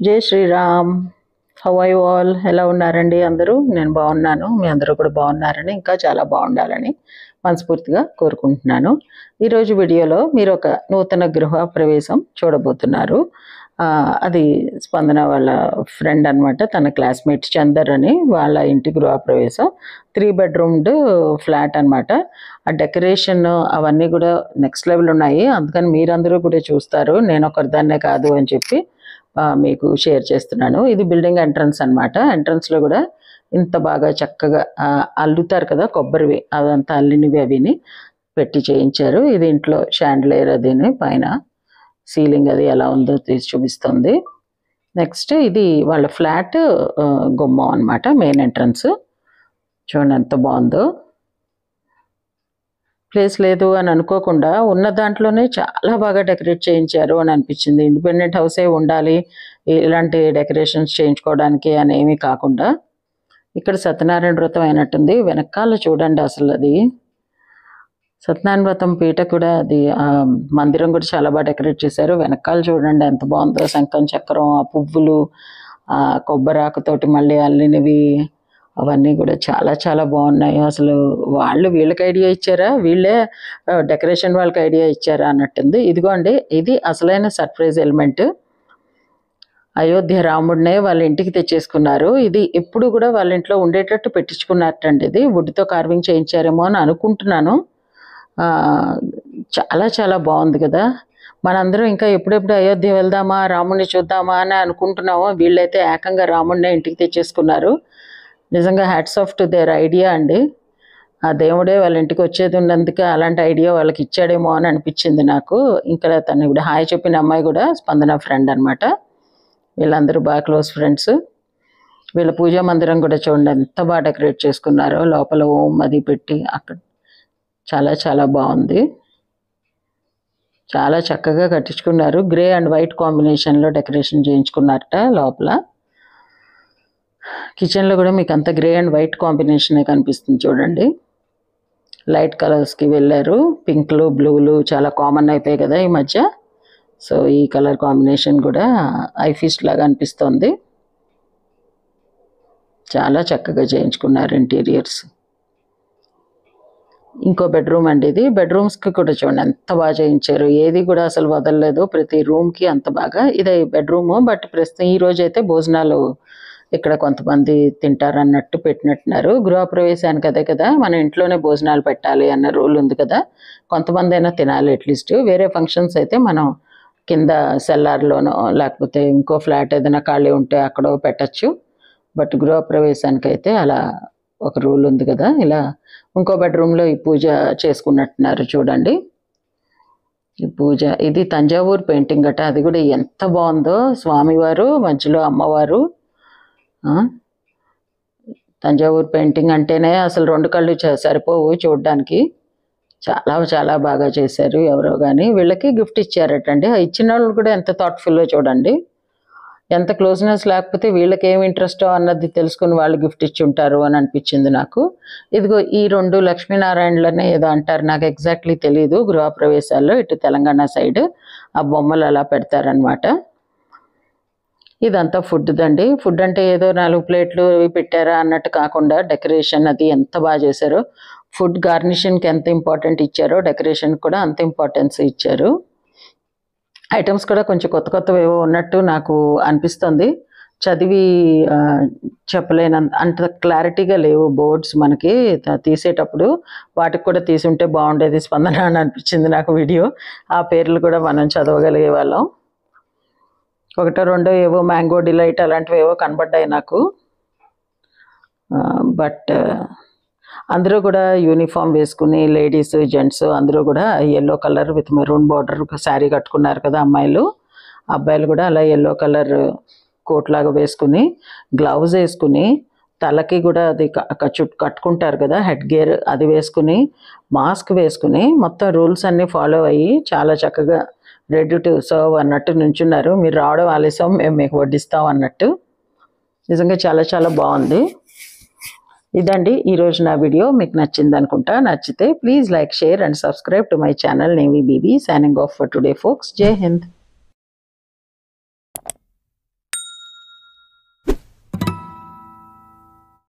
జై Sriram how I all ఎలా ఉన్నారండి అందరూ నేను బాగున్నాను మీ అందరూ కూడా బాగున్నారని ఇంకా చాలా బాగుండాలని మనస్ఫూర్తిగా కోరుకుంటున్నాను ఈరోజు వీడియోలో మీరు ఒక నూతన గృహ ప్రవేశం చూడబోతున్నారు ఆ, అది స్పందన వాళ్ళ ఫ్రెండ్ అన్నమాట తన క్లాస్మేట్ చందర్ అని వాళ్ళ ఇంటి గృహ ప్రవేశం త్రీ బెడ్రూమ్డ్ ఫ్లాట్ అన్నమాట ఆ డెకరేషన్ అవన్నీ కూడా నెక్స్ట్ లెవెల్ ఉన్నాయి అందుకని మీరందరూ కూడా చూస్తారు నేను ఒకరిదాన్నే కాదు అని చెప్పి ఆ, మీకు షేర్ చేస్తున్నాను ఇది బిల్డింగ్ ఎంట్రన్స్ అనమాట ఎంట్రన్స్లో కూడా ఇంత బాగా చక్కగా ఆ, అల్లుతారు కదా కొబ్బరివి అదంతా అల్లినవి అవిని పెట్టి చేయించారు ఇది ఇంట్లో షాండ్లేర్ అదిని పైన సీలింగ్ అది ఎలా ఉందో తీసి చూపిస్తుంది నెక్స్ట్ ఇది వాళ్ళ ఫ్లాట్ ఆ, గుమ్మం అనమాట మెయిన్ ఎంట్రన్స్ చూడండి ఎంత బాగుందో ప్లేస్ లేదు అని అనుకోకుండా ఉన్న దాంట్లోనే చాలా బాగా డెకరేట్ చేయించారు అని అనిపించింది ఇండిపెండెంట్ హౌసే ఉండాలి ఇలాంటి డెకరేషన్స్ చేయించుకోవడానికి అని ఏమీ కాకుండా ఇక్కడ సత్యనారాయణ వ్రతం అయినట్టుంది వెనకాల చూడండి అసలు అది సత్యనారాయణ వ్రతం పీట కూడా అది ఆ మందిరం కూడా చాలా బాగా డెకరేట్ చేశారు వెనకాల చూడండి ఎంత బాగుందో శంఖం చక్రం ఆ పువ్వులు ఆ కొబ్బరాకుతోటి మళ్ళీ అల్లినవి అవన్నీ కూడా చాలా చాలా బాగున్నాయి అసలు వాళ్ళు వీళ్ళకి ఐడియా ఇచ్చారా వీళ్ళే డెకరేషన్ వాళ్ళకి ఐడియా ఇచ్చారా అన్నట్టుంది ఇదిగోండి ఇది అసలైన సర్ప్రైజ్ ఎలిమెంట్ అయోధ్య రాముడినే వాళ్ళ ఇంటికి తెచ్చేసుకున్నారు ఇది ఎప్పుడు కూడా వాళ్ళ ఇంట్లో ఉండేటట్టు పెట్టించుకున్నట్టండి ఇది వుడ్తో కార్వింగ్ చేయించారేమో అని అనుకుంటున్నాను ఆ, చాలా చాలా బాగుంది కదా మనందరం ఇంకా ఎప్పుడెప్పుడు అయోధ్య వెళ్దామా రాముడిని చూద్దామా అని అనుకుంటున్నామో వీళ్ళైతే ఏకంగా రాముడినే ఇంటికి తెచ్చేసుకున్నారు నిజంగా hats off to their idea అండి ఆ దేవుడే వాళ్ళ ఇంటికి వచ్చేది ఉన్నందుకు అలాంటి ఐడియా వాళ్ళకి ఇచ్చాడేమో అని అనిపించింది నాకు ఇంకా తను కూడా హాయ్ చెప్పిన అమ్మాయి కూడా స్పందన ఫ్రెండ్ అన్నమాట వీళ్ళందరూ బాగా క్లోజ్ ఫ్రెండ్స్ వీళ్ళ పూజా మందిరం కూడా చూడండి ఎంత బాగా డెకరేట్ చేసుకున్నారో లోపల ఓం అది పెట్టి అక్కడ చాలా చాలా బాగుంది చాలా చక్కగా కట్టించుకున్నారు గ్రే అండ్ వైట్ కాంబినేషన్లో డెకరేషన్ చేయించుకున్నారట లోపల కిచెన్లో కూడా మీకు అంత గ్రే అండ్ వైట్ కాంబినేషనే కనిపిస్తుంది చూడండి లైట్ కలర్స్కి వెళ్ళారు పింక్లు బ్లూలు చాలా కామన్ అయిపోయాయి కదా ఈ మధ్య సో ఈ కలర్ కాంబినేషన్ కూడా ఐఫీస్ట్ లాగా అనిపిస్తోంది చాలా చక్కగా చేయించుకున్నారు ఇంటీరియర్స్ ఇంకో బెడ్రూమ్ అండి ఇది బెడ్రూమ్స్కి కూడా చూడండి ఎంత బాగా చేయించారు ఏది కూడా అసలు వదలలేదు ప్రతి రూమ్కి అంత బాగా ఇదే బెడ్రూమ్ బట్ ప్రస్తుతం ఈ రోజు అయితే భోజనాలు ఇక్కడ కొంతమంది తింటారు అన్నట్టు పెట్టినట్టున్నారు గృహప్రవేశానికి అదే కదా మన ఇంట్లోనే భోజనాలు పెట్టాలి అన్న రూల్ ఉంది కదా కొంతమంది అయినా తినాలి అట్లీస్ట్ వేరే ఫంక్షన్స్ అయితే మనం కింద సెల్లార్లోనో లేకపోతే ఇంకో ఫ్లాట్ ఏదైనా ఖాళీ ఉంటే అక్కడో పెట్టచ్చు బట్ గృహప్రవేశానికి అయితే అలా ఒక రూల్ ఉంది కదా ఇలా ఇంకో బెడ్రూమ్లో ఈ పూజ చేసుకున్నట్టున్నారు చూడండి ఈ పూజ ఇది తంజావూరు పెయింటింగ్ అట అది కూడా ఎంత బాగుందో స్వామివారు మధ్యలో అమ్మవారు ఆ? తంజావూరు పెయింటింగ్ అంటేనే అసలు రెండు కళ్ళు చ- సరిపోవు చూడడానికి చాలా చాలా బాగా చేశారు ఎవరో కానీ వీళ్ళకి గిఫ్ట్ ఇచ్చారటండి ఆ ఇచ్చిన వాళ్ళు కూడా ఎంత థాట్ఫుల్లో చూడండి ఎంత క్లోజ్నెస్ లేకపోతే వీళ్ళకి ఏం ఇంట్రెస్టో అన్నది తెలుసుకుని వాళ్ళు గిఫ్ట్ ఇచ్చి ఉంటారు అని అనిపించింది నాకు ఇదిగో ఈ రెండు లక్ష్మీనారాయణలనే ఏదో అంటారు నాకు ఎగ్జాక్ట్లీ తెలియదు గృహప్రవేశాల్లో ఇటు తెలంగాణ సైడ్ ఆ బొమ్మలు అలా పెడతారనమాట ఇదంతా ఫుడ్ దండి ఫుడ్ అంటే ఏదో నాలుగు ప్లేట్లు ఇవి పెట్టారా అన్నట్టు కాకుండా డెకరేషన్ అది ఎంత బాగా చేశారో ఫుడ్ గార్నిషన్కి ఎంత ఇంపార్టెంట్ ఇచ్చారో డెకరేషన్ కూడా అంత ఇంపార్టెన్స్ ఇచ్చారు ఐటమ్స్ కూడా కొంచెం కొత్త కొత్తవి ఏవో ఉన్నట్టు నాకు అనిపిస్తుంది చదివి ఆ, చెప్పలేనంత అంత క్లారిటీగా లేవు బోర్డ్స్ మనకి త- తీసేటప్పుడు వాటికి కూడా తీసుంటే బాగుండేది స్పందన అని అనిపించింది నాకు వీడియో ఆ పేర్లు కూడా మనం చదవగలిగే వాళ్ళం ఒకటో రెండో ఏవో మ్యాంగో డిలైట్ అలాంటివి ఏవో కనబడ్డాయి నాకు బట్ అందరూ కూడా యూనిఫామ్ వేసుకుని లేడీస్ జెంట్స్ అందరూ కూడా yellow colour with maroon border sari కట్టుకున్నారు కదా అమ్మాయిలు అబ్బాయిలు కూడా అలా ఎల్లో కలర్ కోట్ లాగా వేసుకుని గ్లౌజ్ వేసుకుని తలకి కూడా అది క- క- చుట్ కట్టుకుంటారు కదా హెడ్ గేర్ అది వేసుకుని మాస్క్ వేసుకుని మొత్తం రూల్స్ అన్నీ ఫాలో అయ్యి చాలా చక్కగా రెడీ టు సర్వ్ అన్నట్టు నుంచున్నారు మీరు రావడం ఆలస్యం మేము మీకు వడ్డిస్తాం అన్నట్టు నిజంగా చాలా చాలా బాగుంది ఇదండి ఈరోజు నా వీడియో మీకు నచ్చింది అనుకుంటా నచ్చితే please like share and subscribe to my channel నేవీ బీబీ signing off for today folks Jai Hind